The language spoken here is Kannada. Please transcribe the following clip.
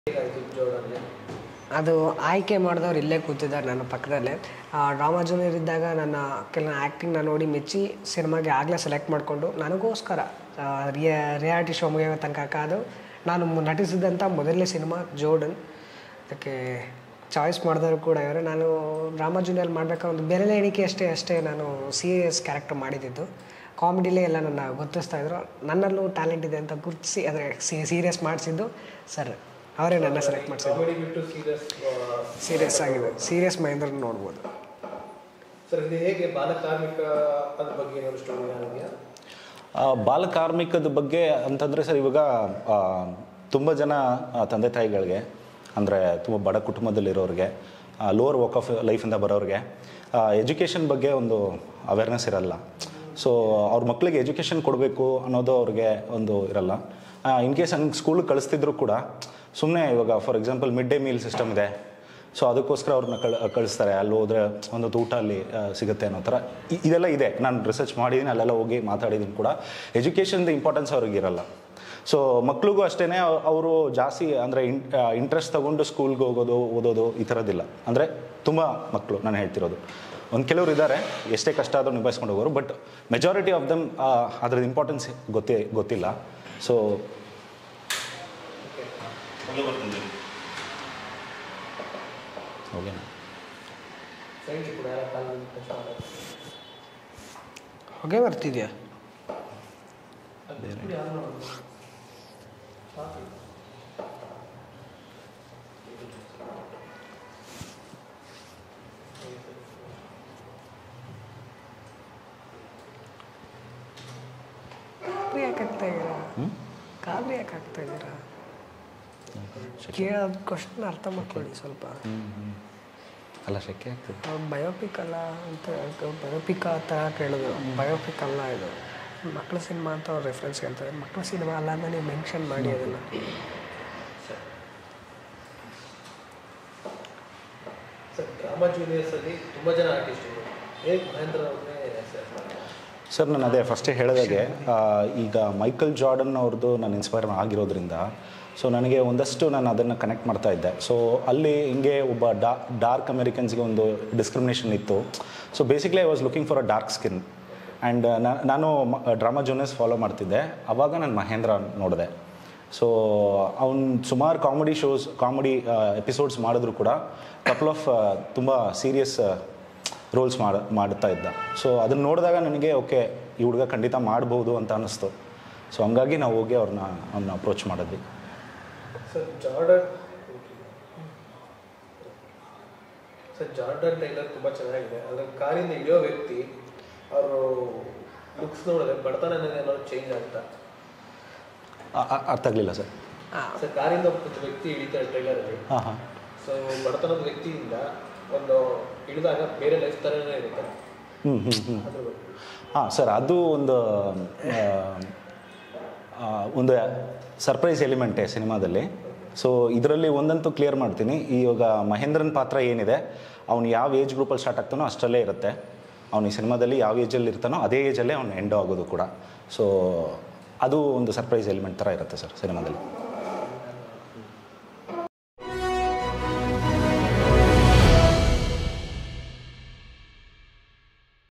ಹೇಗಾಯ್ತು ಜೋಡಣೆ ಅದು ಆಯ್ಕೆ ಮಾಡಿದವ್ರು ಇಲ್ಲೇ ಕೂತಿದ್ದಾರೆ ನನ್ನ ಪಕ್ಕದಲ್ಲೇ ಡ್ರಾಮಾ ಜೂನಿಯರ್ ಇದ್ದಾಗ ನನ್ನ ಕೆಲ ಆ್ಯಕ್ಟಿಂಗ್ನ ನೋಡಿ ಮೆಚ್ಚಿ ಸಿನಿಮಾಗೆ ಆಗಲೇ ಸೆಲೆಕ್ಟ್ ಮಾಡಿಕೊಂಡು ನನಗೋಸ್ಕರ ಆ, ರಿಯಾ ರಿಯಾಲಿಟಿ ಶೋ ಮುಗಿಯೋ ತನಕ ಕಾದು ನಾನು ಮು- ನಟಿಸಿದಂಥ ಮೊದಲನೇ ಸಿನಿಮಾ ಜೋಡನ್ ಅದಕ್ಕೆ ಚಾಯ್ಸ್ ಮಾಡಿದವರು ಕೂಡ ಇವರೇ ನಾನು ಡ್ರಾಮಾ ಜೂನಿಯರ್ ಮಾಡಬೇಕಾದ್ರೆ ಒಂದು ಬೆರಳೆ ಎಣಿಕೆ ಅಷ್ಟೇ ಅಷ್ಟೇ ನಾನು ಸೀರಿಯಸ್ ಕ್ಯಾರೆಕ್ಟರ್ ಮಾಡಿದ್ದಿದ್ದು ಕಾಮಿಡಿಲೇ ಎಲ್ಲ ನನ್ನ ಗುರ್ತಿಸ್ತಾ ಇದ್ರು ನನ್ನಲ್ಲೂ ಟ್ಯಾಲೆಂಟ್ ಇದೆ ಅಂತ ಗುರುತಿಸಿ ಅಂದರೆ ಸೀರಿಯಸ್ ಮಾಡಿಸಿದ್ದು ಸರ್ ಅವರೇ ನನ್ನ ಸೆಲೆಕ್ಟ್ ಮಾಡಿಸಿದ್ದು ಕಾಮಿಡಿ ಬಿಟ್ಟು ಸೀರಿಯಸ್ ಸೀರಿಯಸ್ ಆಗಿದೆ ಸೀರಿಯಸ್ ಮಹೇಂದ್ರ ನೋಡ್ಬೋದು ಸರ್ ಇದು ಹೇಗೆ ಬಾಲಕಾರ್ಮಿಕ ಅದ್ರ ಬಗ್ಗೆ ಏನಾದ್ರು ಸ್ಟೋರಿ ಇದೆಯಾ ಆ, ಬಾಲಕಾರ್ಮಿಕದ ಬಗ್ಗೆ ಅಂತಂದರೆ ಸರ್ ಇವಾಗ ತುಂಬ ಜನ ಆ, ತಂದೆ ತಾಯಿಗಳಿಗೆ ಅಂದರೆ ತುಂಬ ಬಡ ಕುಟುಂಬದಲ್ಲಿರೋರಿಗೆ ಲೋವರ್ ವರ್ಕ್ ಆಫ್ ಲೈಫಿಂದ ಬರೋರಿಗೆ ಎಜುಕೇಷನ್ ಬಗ್ಗೆ ಒಂದು ಅವೇರ್ನೆಸ್ ಇರಲ್ಲ ಸೊ ಅವ್ರ ಮಕ್ಕಳಿಗೆ ಎಜುಕೇಷನ್ ಕೊಡಬೇಕು ಅನ್ನೋದು ಅವ್ರಿಗೆ ಒಂದು ಇರಲ್ಲ ಇನ್ ಕೇಸ್ ಹಂಗೆ ಸ್ಕೂಲಿಗೆ ಕಳಿಸ್ತಿದ್ರು ಕೂಡ ಸುಮ್ಮನೆ ಇವಾಗ for example mid day meal system ಇದೆ ಸೊ ಅದಕ್ಕೋಸ್ಕರ ಅವ್ರನ್ನ ಕಳ್ ಕಳಿಸ್ತಾರೆ ಅಲ್ಲಿ ಹೋದ್ರೆ ಒಂದು ಊಟ ಅಲ್ಲಿ ಆ, ಸಿಗುತ್ತೆ ಅನ್ನೋ ಥರ ಇ- ಇದೆಲ್ಲ ಇದೆ ನಾನು ರಿಸರ್ಚ್ ಮಾಡಿದ್ದೀನಿ ಅಲ್ಲೆಲ್ಲ ಹೋಗಿ ಮಾತಾಡಿದ್ದೀನಿ ಕೂಡ ಎಜುಕೇಷನ್ದು ಇಂಪಾರ್ಟೆನ್ಸ್ ಅವ್ರಿಗೆ ಇರಲ್ಲ ಸೊ ಮಕ್ಳಿಗೂ ಅಷ್ಟೇ ಅವರು ಜಾಸ್ತಿ ಅಂದರೆ ಇನ್ ಇಂಟ್ರೆಸ್ಟ್ ತಗೊಂಡು ಸ್ಕೂಲ್ಗೆ ಹೋಗೋದು ಓದೋದು ಈ ಥರದ್ದಿಲ್ಲ ಅಂದರೆ ತುಂಬ ಮಕ್ಕಳು ನಾನು ಹೇಳ್ತಿರೋದು ಒಂದು ಕೆಲವರು ಇದ್ದಾರೆ ಎಷ್ಟೇ ಕಷ್ಟ ಆದರೂ ನಿಭಾಯಿಸ್ಕೊಂಡು ಹೋಗೋರು ಬಟ್ ಮೆಜಾರಿಟಿ ಆಫ್ ದಮ್ ಅದ್ರದ್ದು ಇಂಪಾರ್ಟೆನ್ಸ್ ಗೊತ್ತೇ ಗೊತ್ತಿಲ್ಲ ಸೊ ಓಕೆನಾ ಫ್ರೆಂಡ್ಸ್ ಕೂಡ ಯಾರ ಕಾಲಲ್ಲಿ ಟಚ್ ಮಾಡೋದು ಹೊಗೆ ಬರ್ತಿದ್ಯಾ ಕಾಬ್ರಿ ಯಾಕೆ ಆಗ್ತಾ ಇದ್ದೀರಾ ಕಾಬ್ರಿ ಯಾಕೆ ಆಗ್ತಾ ಇದ್ದೀರಾ ಕೇಳೋದು ಕ್ವಶನ್ ಅರ್ಥ ಮಾಡ್ಕೊಳ್ಳಿ ಸ್ವಲ್ಪ ಅಲ್ಲ ಶೆಕೆ ಆಗ್ತದೆ ಬಯೋಪಿಕ್ ಅಲ್ಲ ಅಂತ ಬಯೋಪಿಕ್ ಆ ಥರ ಕೇಳೋದು ಬಯೋಪಿಕ್ ಅಲ್ಲ ಇದು ಮಕ್ಕಳ ಸಿನಿಮಾ ಅಂತ ಅವ್ರು ರೆಫರೆನ್ಸ್ ಹೇಳ್ತಾರೆ ಮಕ್ಕಳ ಸಿನಿಮಾ ಅಲ್ಲ ಅಂತ ನೀವು ಮೆನ್ಷನ್ ಮಾಡಿ ಅದನ್ನು ಸರ್ ಡ್ರಾಮಾ ಜೂನಿಯರ್ಸ್ ಅಲ್ಲಿ ತುಂಬಾ ಜನ ಆರ್ಟಿಸ್ಟ್ ಇದ್ರು ಹೇಗೆ ಮಹೇಂದ್ರ ಅವ್ರನ್ನೇ select ಮಾಡಿದ್ರು? ಸರ್ ನಾನು ಅದೇ ಫಸ್ಟೇ ಹೇಳಿದಾಗೆ ಆ, ಈಗ ಮೈಕಲ್ ಜಾರ್ಡನ್ ಅವ್ರದ್ದು ನಾನು ಇನ್ಸ್ಪೈರ್ ಆಗಿರೋದ್ರಿಂದ ಸೊ ನನಗೆ ಒಂದಷ್ಟು ನಾನು ಅದನ್ನು ಕನೆಕ್ಟ್ ಮಾಡ್ತಾ ಇದ್ದೆ ಸೊ ಅಲ್ಲಿ ಹಿಂಗೆ ಒಬ್ಬ ಡಾ ಡಾರ್ಕ್ ಅಮೆರಿಕನ್ಸ್ಗೆ ಒಂದು ಡಿಸ್ಕ್ರಿಮಿನೇಷನ್ ಇತ್ತು so basically I was looking for a dark skin and ನಾನು ಡ್ರಾಮಾ ಜೂನಿಯರ್ಸ್ ಫಾಲೋ ಮಾಡ್ತಿದ್ದೆ ಆವಾಗ ನಾನು ಮಹೇಂದ್ರ ನೋಡಿದೆ ಸೊ ಅವ್ನು ಸುಮಾರು ಕಾಮಿಡಿ ಶೋಸ್ ಕಾಮಿಡಿ ಎಪಿಸೋಡ್ಸ್ ಮಾಡಿದ್ರು ಕೂಡ ಕಪಲ್ ಆಫ್ ತುಂಬ ಸೀರಿಯಸ್ ರೋಲ್ಸ್ ಮಾಡ ಮಾಡ್ತಾ ಇದ್ದ ಸೊ ಅದನ್ನು ನೋಡಿದಾಗ ನನಗೆ ಓಕೆ ಈ ಹುಡುಗ ಖಂಡಿತ ಮಾಡ್ಬೋದು ಅಂತ ಅನ್ನಿಸ್ತು ಸೊ ಹಂಗಾಗಿ ನಾವು ಹೋಗಿ ಅವ್ರನ್ನ ಅವ್ರನ್ನ ಅಪ್ರೋಚ್ ಮಾಡಿದ್ವಿ sir Jordan sir Jordan tailor ತುಂಬಾ ಚೆನ್ನಾಗಿದೆ ಅದ್ರ ಕಾರಿಂದ ಇಳಿಯೋ ವ್ಯಕ್ತಿ ಅವರು ಲುಕ್ಸ್ ನೋಡಿದ್ರೆ ಬಡತನ ಏನಾದ್ರು ಚೇಂಜ್ ಆಗ್ತಾ ಆ- ಆ- ಅರ್ಥ ಆಗಲಿಲ್ಲ ಸರ್ ಸರ್ ಕಾರಿಂದ ಒಬ್ಬ ವ್ಯಕ್ತಿ ಇಳಿತಾರೆ ಟ್ರೈಲರ್ ಅಲ್ಲಿ ಹಾಂ ಹಾಂ ಸೊ ಬಡತನದ ವ್ಯಕ್ತಿಯಿಂದ ಒಂದು ಇಳಿದಾಗ ಬೇರೆ ಲೈಫ್ ಥರನೇ ಇರುತ್ತೆ ಹ್ಞೂ ಹ್ಞೂ ಹ್ಞೂ ಅದ್ರ ಬಗ್ಗೆ ಹಾಂ ಸರ್ ಅದು ಒಂದು ಆ, ಆ, ಒಂದು ಸರ್ಪ್ರೈಸ್ ಎಲಿಮೆಂಟೇ ಸಿನಿಮಾದಲ್ಲಿ ಸೊ ಇದರಲ್ಲಿ ಒಂದಂತೂ ಕ್ಲಿಯರ್ ಮಾಡ್ತೀನಿ ಇವಾಗ ಮಹೇಂದ್ರನ್ ಪಾತ್ರ ಏನಿದೆ ಅವ್ನು ಯಾವ ಏಜ್ ಗ್ರೂಪಲ್ಲಿ ಸ್ಟಾರ್ಟ್ ಆಗ್ತಾನೋ ಅಷ್ಟರಲ್ಲೇ ಇರುತ್ತೆ ಅವ್ನು ಈ ಸಿನಿಮಾದಲ್ಲಿ ಯಾವ ಏಜಲ್ಲಿ ಇರ್ತಾನೋ ಅದೇ ಏಜಲ್ಲೇ ಅವ್ನು ಎಂಡ್ ಆಗೋದು ಕೂಡ ಸೊ ಅದು ಒಂದು ಸರ್ಪ್ರೈಸ್ ಎಲಿಮೆಂಟ್ ಥರ ಇರುತ್ತೆ ಸರ್ ಸಿನಿಮಾದಲ್ಲಿ